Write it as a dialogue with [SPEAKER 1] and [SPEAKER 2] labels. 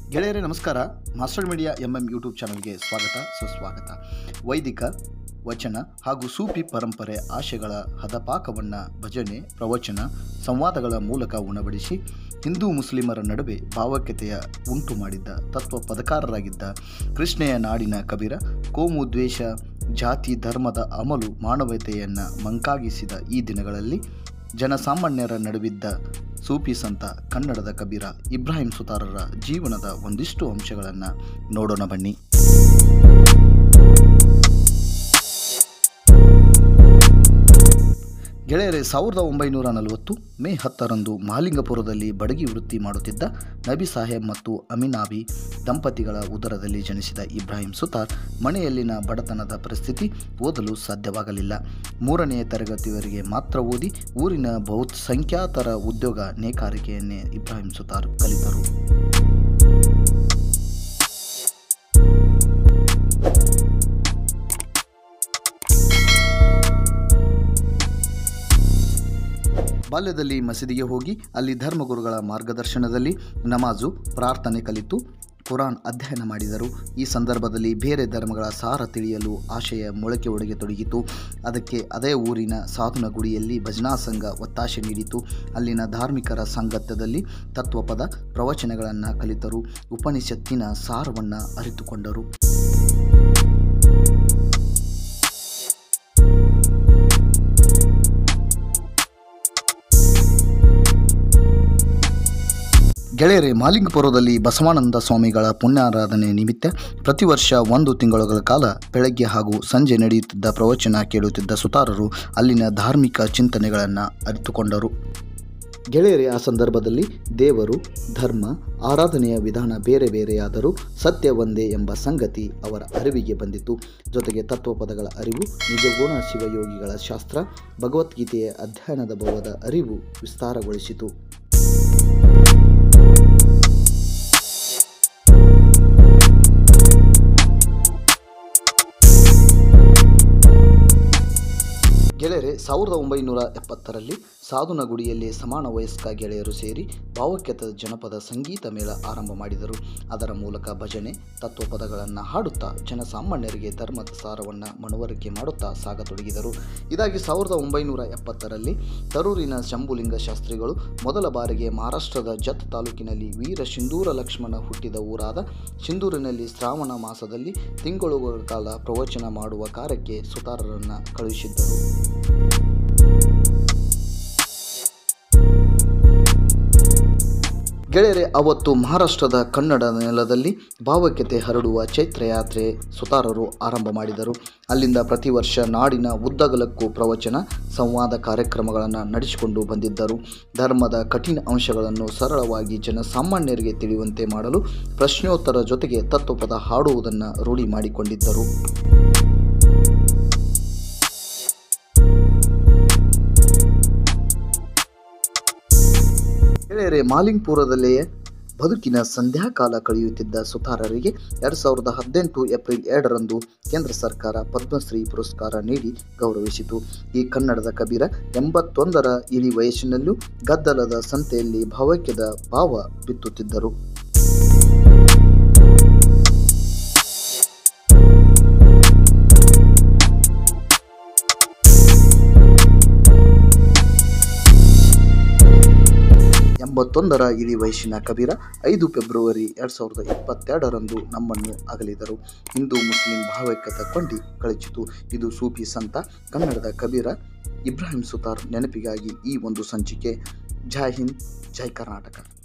[SPEAKER 1] ಗೆಳೆಯರೇ ನಮಸ್ಕಾರ master media M M YouTube ಚಾನಲ್ಗೆ ಸ್ವಾಗತ ಸುಸ್ವಾಗತ ವೈದಿಕ ವಚನ ಹಾಗೂ ಸೂಫಿ ಪರಂಪರೆ ಆಶೆಗಳ ಹದಪಾಕವನ್ನು ಭಜನೆ ಪ್ರವಚನ ಸಂವಾದಗಳ ಮೂಲಕ ಉಣಬಡಿಸಿ ಹಿಂದೂ ಮುಸ್ಲಿಮರ ನಡುವೆ ಭಾವೈಕ್ಯತೆಯ ಉಂಟು ಮಾಡಿದ್ದ ತತ್ವ ಪದಕಾರರಾಗಿದ್ದ ಕೃಷ್ಣೆಯ ನಾಡಿನ ಕಬೀರ ಕೋಮು ದ್ವೇಷ ಜಾತಿ ಧರ್ಮದ ಅಮಲು ಮಾನವತೆಯನ್ನು ಮಂಕಾಗಿಸಿದ ಈ ದಿನಗಳಲ್ಲಿ ಜನಸಾಮಾನ್ಯರ ನಡುವಿದ್ದ ಸೂಫಿ ಸಂತ ಕನ್ನಡದ ಕಬೀರ ಇಬ್ರಾಹಿಂ ಸುತಾರರ ಜೀವನದ ಒಂದಿಷ್ಟು ಅಂಶಗಳನ್ನು ನೋಡೋಣ ಬನ್ನಿ ಗೆಳೆಯರೆ ಸಾವಿರದ ಒಂಬೈನೂರ ನಲವತ್ತು ಮೇ ಹತ್ತರಂದು ಮಾಲಿಂಗಪುರದಲ್ಲಿ ಬಡಗಿ ವೃತ್ತಿ ಮಾಡುತ್ತಿದ್ದ ನಬಿ ಸಾಹೇಬ್ ಮತ್ತು ಅಮಿನಾಬಿ ದಂಪತಿಗಳ ಉದರದಲ್ಲಿ ಜನಿಸಿದ ಇಬ್ರಾಹಿಂ ಸುತಾರ್ ಮನೆಯಲ್ಲಿನ ಬಡತನದ ಪರಿಸ್ಥಿತಿ ಓದಲು ಸಾಧ್ಯವಾಗಲಿಲ್ಲ ಮೂರನೆಯ ತರಗತಿಯವರೆಗೆ ಮಾತ್ರ ಓದಿ ಊರಿನ ಬಹುಸಂಖ್ಯಾತರ ಉದ್ಯೋಗ ನೇಕಾರಿಕೆಯನ್ನೇ ಇಬ್ರಾಹಿಂ ಸುತಾರ್ ಕಲಿತರು ಬಾಲ್ಯದಲ್ಲಿ ಮಸೀದಿಗೆ ಹೋಗಿ ಅಲ್ಲಿ ಧರ್ಮಗುರುಗಳ ಮಾರ್ಗದರ್ಶನದಲ್ಲಿ ನಮಾಜು ಪ್ರಾರ್ಥನೆ ಕಲಿತು ಕುರಾನ್ ಅಧ್ಯಯನ ಮಾಡಿದರು ಈ ಸಂದರ್ಭದಲ್ಲಿ ಬೇರೆ ಧರ್ಮಗಳ ಸಾರ ತಿಳಿಯಲು ಆಶಯ ಮೊಳಕೆ ಒಡೆಗೆ ತೊಡಗಿತು ಅದಕ್ಕೆ ಅದೇ ಊರಿನ ಸಾಧುನ ಗುಡಿಯಲ್ಲಿ ಭಜನಾ ಸಂಘ ಒತ್ತಾಸೆ ನೀಡಿತು ಅಲ್ಲಿನ ಧಾರ್ಮಿಕರ ಸಾಂಗತ್ಯದಲ್ಲಿ ತತ್ವಪದ ಪ್ರವಚನಗಳನ್ನು ಕಲಿತರು ಉಪನಿಷತ್ತಿನ ಸಾರವನ್ನು ಅರಿತುಕೊಂಡರು ಗೆಳೆಯರೆ ಮಾಲಿಂಗಪುರದಲ್ಲಿ ಬಸವಾನಂದ ಸ್ವಾಮಿಗಳ ಪುಣ್ಯಾರಾಧನೆ ನಿಮಿತ್ತ ಪ್ರತಿ ವರ್ಷ ಒಂದು ತಿಂಗಳುಗಳ ಕಾಲ ಬೆಳಗ್ಗೆ ಹಾಗೂ ಸಂಜೆ ನಡೆಯುತ್ತಿದ್ದ ಪ್ರವಚನ ಕೇಳುತ್ತಿದ್ದ ಸುತಾರರು ಅಲ್ಲಿನ ಧಾರ್ಮಿಕ ಚಿಂತನೆಗಳನ್ನು ಅರಿತುಕೊಂಡರು ಗೆಳೆಯರೆ ಆ ಸಂದರ್ಭದಲ್ಲಿ ದೇವರು ಧರ್ಮ ಆರಾಧನೆಯ ವಿಧಾನ ಬೇರೆ ಬೇರೆಯಾದರೂ ಸತ್ಯ ಒಂದೇ ಎಂಬ ಸಂಗತಿ ಅವರ ಅರಿವಿಗೆ ಬಂದಿತು ಜೊತೆಗೆ ತತ್ವಪದಗಳ ಅರಿವು ನಿಜಗುಣ ಶಿವಯೋಗಿಗಳ ಶಾಸ್ತ್ರ ಭಗವದ್ಗೀತೆಯ ಅಧ್ಯಯನದ ಭವದ ಅರಿವು ವಿಸ್ತಾರಗೊಳಿಸಿತು ಗೆಳೆಯರೆ ಸಾವಿರದ ಒಂಬೈನೂರ ಎಪ್ಪತ್ತರಲ್ಲಿ ಸಾಧುನ ಗುಡಿಯಲ್ಲಿ ಸಮಾನ ವಯಸ್ಕ ಗೆಳೆಯರು ಸೇರಿ ಭಾವೈಕ್ಯತ ಜನಪದ ಸಂಗೀತ ಮೇಳ ಆರಂಭ ಮಾಡಿದರು ಅದರ ಮೂಲಕ ಭಜನೆ ತತ್ವಪದಗಳನ್ನು ಹಾಡುತ್ತಾ ಜನಸಾಮಾನ್ಯರಿಗೆ ಧರ್ಮದ ಸಾರವನ್ನು ಮನವರಿಕೆ ಮಾಡುತ್ತಾ ಸಾಗತೊಡಗಿದರು ಇದಾಗಿ ಸಾವಿರದ ಒಂಬೈನೂರ ಎಪ್ಪತ್ತರಲ್ಲಿ ತರೂರಿನ ಶಂಭುಲಿಂಗ ಶಾಸ್ತ್ರಿಗಳು ಮೊದಲ ಬಾರಿಗೆ ಮಹಾರಾಷ್ಟ್ರದ ಜತ್ ತಾಲೂಕಿನಲ್ಲಿ ವೀರ ಸಿಂಧೂರ ಲಕ್ಷ್ಮಣ ಹುಟ್ಟಿದ ಊರಾದ ಸಿಂಧೂರಿನಲ್ಲಿ ಶ್ರಾವಣ ಮಾಸದಲ್ಲಿ ತಿಂಗಳುಗಳ ಕಾಲ ಪ್ರವಚನ ಮಾಡುವ ಕಾರ್ಯಕ್ಕೆ ಸುತಾರರನ್ನು ಕಳುಹಿಸಿದ್ದರು ಗೆಳೆಯರೆ ಅವತ್ತು ಮಹಾರಾಷ್ಟ್ರದ ಕನ್ನಡ ನೆಲದಲ್ಲಿ ಭಾವೈಕ್ಯತೆ ಹರಡುವ ಚೈತ್ರಯಾತ್ರೆ ಸುತಾರರು ಆರಂಭ ಮಾಡಿದರು ಅಲ್ಲಿಂದ ಪ್ರತಿ ವರ್ಷ ನಾಡಿನ ಉದ್ದಗಲಕ್ಕೂ ಪ್ರವಚನ ಸಂವಾದ ಕಾರ್ಯಕ್ರಮಗಳನ್ನು ನಡೆಸಿಕೊಂಡು ಬಂದಿದ್ದರು ಧರ್ಮದ ಕಠಿಣ ಅಂಶಗಳನ್ನು ಸರಳವಾಗಿ ಜನಸಾಮಾನ್ಯರಿಗೆ ತಿಳಿಯುವಂತೆ ಮಾಡಲು ಪ್ರಶ್ನೋತ್ತರ ಜೊತೆಗೆ ತತ್ವಪದ ಹಾಡುವುದನ್ನು ರೂಢಿ ಮಾಡಿಕೊಂಡಿದ್ದರು ಗೆಳೆಯರೆ ಮಾಲಿಂಗ್ಪುರದಲ್ಲಿಯೇ ಬದುಕಿನ ಸಂಧ್ಯಾಕಾಲ ಕಳೆಯುತ್ತಿದ್ದ ಸುತಾರರಿಗೆ ಎರಡು ಸಾವಿರದ ಹದಿನೆಂಟು ಏಪ್ರಿಲ್ ಎರಡರಂದು ಕೇಂದ್ರ ಸರ್ಕಾರ ಪದ್ಮಶ್ರೀ ಪುರಸ್ಕಾರ ನೀಡಿ ಗೌರವಿಸಿತು ಈ ಕನ್ನಡದ ಕಬೀರ ಎಂಬತ್ತೊಂದರ ಇಳಿ ವಯಸ್ಸಿನಲ್ಲೂ ಗದ್ದಲದ ಸಂತೆಯಲ್ಲಿ ಭಾವೈಕ್ಯದ ಭಾವ ಬಿತ್ತುತ್ತಿದ್ದರು ಎಂಬತ್ತೊಂದರ ಇಳಿ ವಯಸ್ಸಿನ ಕಬೀರ ಐದು ಫೆಬ್ರವರಿ ಎರಡು ಸಾವಿರದ ಇಪ್ಪತ್ತೆರಡರಂದು ನಮ್ಮನ್ನು ಅಗಲಿದರು ಹಿಂದೂ ಮುಸ್ಲಿಂ ಭಾವೈಕ್ಯತ ಕೊಂಡಿ ಕಳಚಿತು ಇದು ಸೂಫಿ ಸಂತ ಕನ್ನಡದ ಕಬೀರ ಇಬ್ರಾಹಿಂ ಸುತಾರ್ ನೆನಪಿಗಾಗಿ ಈ ಒಂದು ಸಂಚಿಕೆ ಜೈ ಹಿಂದ್ ಜೈ ಕರ್ನಾಟಕ